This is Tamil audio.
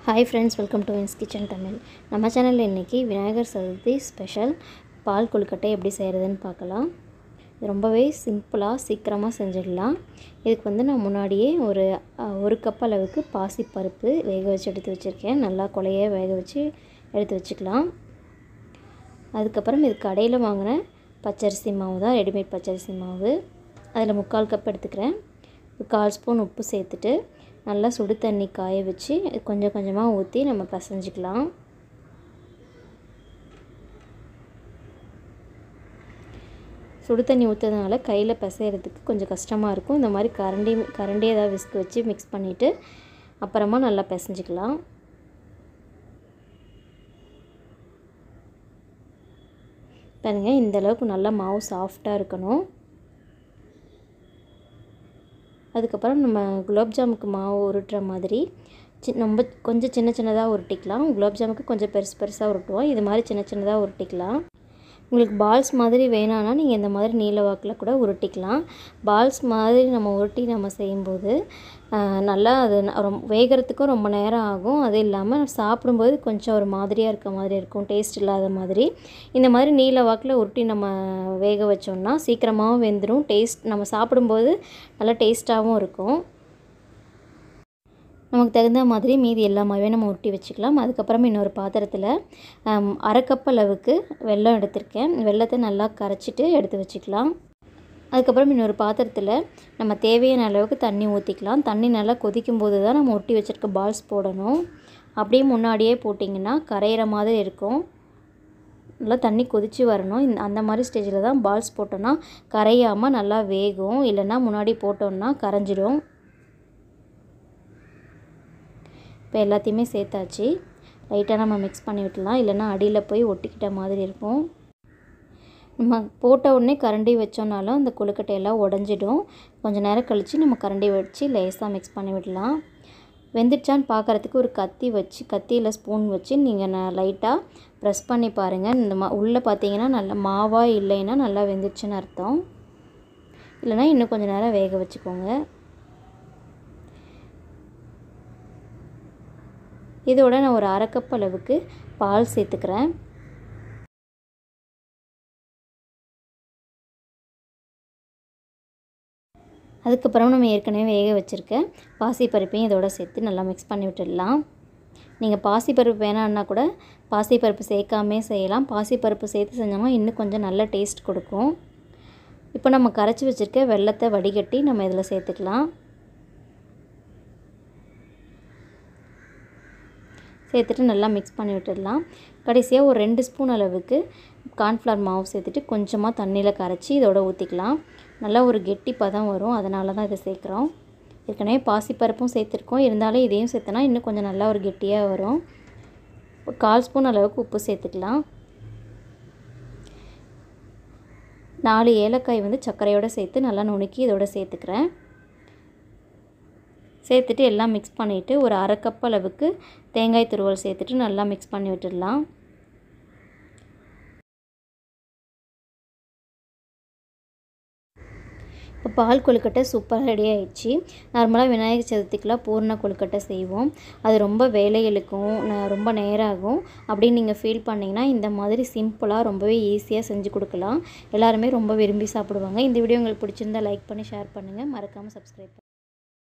hi friends welcome to Vins kitchen Tamil நம்ம சேனலில் இன்றைக்கி விநாயகர் சதுர்த்தி ஸ்பெஷல் பால் கொழுக்கட்டை எப்படி செய்கிறதுன்னு பார்க்கலாம் இது ரொம்பவே சிம்பிளாக சீக்கிரமாக செஞ்சிடலாம் இதுக்கு வந்து நான் முன்னாடியே ஒரு அஹ், ஒரு கப் அளவுக்கு பாசிப்பருப்பு வேக வச்சு எடுத்து வச்சுருக்கேன் நல்லா கொலைய வேக வச்சு எடுத்து வச்சுக்கலாம் அதுக்கப்புறம் இது கடையில் வாங்கின பச்சரிசி மாவு தான் ரெடிமேட் பச்சரிசி மாவு அதில் முக்கால் கப் எடுத்துக்கிறேன் ஒரு கால் ஸ்பூன் உப்பு சேர்த்துட்டு நல்லா சுடு தண்ணி காய வச்சு கொஞ்சம் கொஞ்சமாக ஊற்றி நம்ம பிசைஞ்சிக்கலாம் சுடு தண்ணி ஊற்றுறதுனால கையில் பிசைகிறதுக்கு கொஞ்சம் கஷ்டமாக இருக்கும் இந்த மாதிரி கரண்டி கரண்டி ஏதாவது விஸ்க் வச்சு மிக்ஸ் பண்ணிவிட்டு அப்புறமா நல்லா பிசைஞ்சிக்கலாம் பாருங்க இந்த அளவுக்கு நல்லா மாவு சாஃப்டாக இருக்கணும் அதுக்கப்புறம் நம்ம குலாப் ஜாமுக்கு மாவு உருட்டுற மாதிரி சி ரொம்ப கொஞ்சம் சின்ன சின்னதாக உருட்டிக்கலாம் குலாப் ஜாமுக்கு கொஞ்சம் பெருசு பெருசாக உருட்டுவோம் இது மாதிரி சின்ன சின்னதாக உருட்டிக்கலாம் உங்களுக்கு பால்ஸ் மாதிரி வேணான்னா நீங்கள் இந்த மாதிரி நீல வாக்கில் கூட உருட்டிக்கலாம் பால்ஸ் மாதிரி நம்ம உருட்டி நம்ம செய்யும்போது ஆஹ், நல்லா அது ந- ரொம்ப வேகிறதுக்கும் ரொம்ப நேரம் ஆகும் அது இல்லாமல் சாப்பிடும்போது கொஞ்சம் ஒரு மாதிரியாக இருக்க மாதிரி இருக்கும் டேஸ்ட் இல்லாத மாதிரி இந்த மாதிரி நீல வாக்கில் உருட்டி நம்ம வேக வச்சோம்னா சீக்கிரமாகவும் வெந்துடும் டேஸ்ட் நம்ம சாப்பிடும்போது நல்லா டேஸ்ட்டாகவும் இருக்கும் நமக்கு தகுந்த மாதிரி மீதி எல்லா மாவே நம்ம உருட்டி வச்சுக்கலாம் அதுக்கப்புறம் இன்னொரு பாத்திரத்தில் ஆம், அரை கப் அளவுக்கு வெல்லம் எடுத்திருக்கேன் வெல்லத்தை நல்லா கரைச்சிட்டு எடுத்து வச்சுக்கலாம் அதுக்கப்புறம் இன்னொரு பாத்திரத்தில் நம்ம தேவையான அளவுக்கு தண்ணி ஊற்றிக்கலாம் தண்ணி நல்லா கொதிக்கும் போது தான் நம்ம உருட்டி வச்சுருக்க பால்ஸ் போடணும் அப்படியே முன்னாடியே போட்டிங்கன்னா கரையிற மாதிரி இருக்கும் நல்லா தண்ணி கொதித்து வரணும் இந்த அந்த மாதிரி ஸ்டேஜில் தான் பால்ஸ் போட்டோன்னா கரையாமல் நல்லா வேகும் இல்லைன்னா முன்னாடி போட்டோம்னா கரைஞ்சிடும் இப்போ எல்லாத்தையுமே சேர்த்தாச்சு லைட்டாக நம்ம மிக்ஸ் பண்ணி விட்டுலாம் இல்லைன்னா அடியில் போய் ஒட்டிக்கிட்ட மாதிரி இருக்கும் நம்ம போட்ட உடனே கரண்டி வச்சோம்னாலும் அந்த கொழுக்கட்டையெல்லாம் உடஞ்சிடும் கொஞ்சம் நேரம் கழித்து நம்ம கரண்டி வச்சு லேசாக மிக்ஸ் பண்ணி விடலாம் வெந்துடுச்சான்னு பார்க்குறதுக்கு ஒரு கத்தி வச்சு கத்தியில் ஸ்பூன் வச்சு நீங்கள் நான் லைட்டாக ப்ரெஸ் பண்ணி பாருங்கள் இந்த மா உள்ளே பார்த்தீங்கன்னா நல்ல மாவாக இல்லைன்னா நல்லா வெந்துடுச்சுன்னு அர்த்தம் இல்லைன்னா இன்னும் கொஞ்சம் நேரம் வேக வச்சுக்கோங்க இதோட நான் ஒரு அரை கப் அளவுக்கு பால் சேர்த்துக்கிறேன் அதுக்கப்புறம் நம்ம ஏற்கனவே வேக வச்சுருக்க பாசிப்பருப்பையும் இதோட சேர்த்து நல்லா மிக்ஸ் பண்ணி விட்டுடலாம் நீங்கள் பாசிப்பருப்பு வேணான்னா கூட பாசிப்பருப்பு சேர்க்காமே செய்யலாம் பாசிப்பருப்பு சேர்த்து செஞ்சோம்னா இன்னும் கொஞ்சம் நல்ல டேஸ்ட் கொடுக்கும் இப்போ நம்ம கரைச்சி வச்சுருக்க வெள்ளத்தை வடிகட்டி நம்ம இதில் சேர்த்துக்கலாம் சேர்த்துட்டு நல்லா மிக்ஸ் பண்ணி விட்டுடலாம் கடைசியாக ஒரு ரெண்டு ஸ்பூன் அளவுக்கு கார்ன்ஃப்ளவர் மாவு சேர்த்துட்டு கொஞ்சமாக தண்ணியில் கரைச்சி இதோட ஊற்றிக்கலாம் நல்லா ஒரு கெட்டி பதம் வரும் அதனால தான் இதை சேர்க்குறோம் ஏற்கனவே பாசிப்பருப்பும் சேர்த்துருக்கோம் இருந்தாலும் இதையும் சேர்த்தனா இன்னும் கொஞ்சம் நல்லா ஒரு கெட்டியாக வரும் ஒரு கால் ஸ்பூன் அளவுக்கு உப்பு சேர்த்துக்கலாம் நாலு ஏலக்காய் வந்து சர்க்கரையோடு சேர்த்து நல்லா நுணுக்கி இதோட சேர்த்துக்கிறேன் சேர்த்துட்டு எல்லாம் மிக்ஸ் பண்ணிவிட்டு ஒரு அரை கப் அளவுக்கு தேங்காய் துருவல் சேர்த்துட்டு நல்லா மிக்ஸ் பண்ணி விட்டுடலாம் இப்போ பால் கொழுக்கட்டை சூப்பராக ரெடி ஆயிடுச்சு நார்மலாக விநாயகர் சதுர்த்திக்கெலாம் பூர்ண கொழுக்கட்டை செய்வோம் அது ரொம்ப வேலை இழுக்கும் ந- ரொம்ப நேரம் ஆகும் அப்படின்னு நீங்கள் ஃபீல் பண்ணிங்கன்னா இந்த மாதிரி சிம்பிளாக ரொம்பவே ஈஸியாக செஞ்சு கொடுக்கலாம் எல்லாருமே ரொம்ப விரும்பி சாப்பிடுவாங்க இந்த வீடியோ உங்களுக்கு பிடிச்சிருந்தா லைக் பண்ணி ஷேர் பண்ணுங்கள் மறக்காமல் சப்ஸ்கிரைப் பண்ணுங்கள்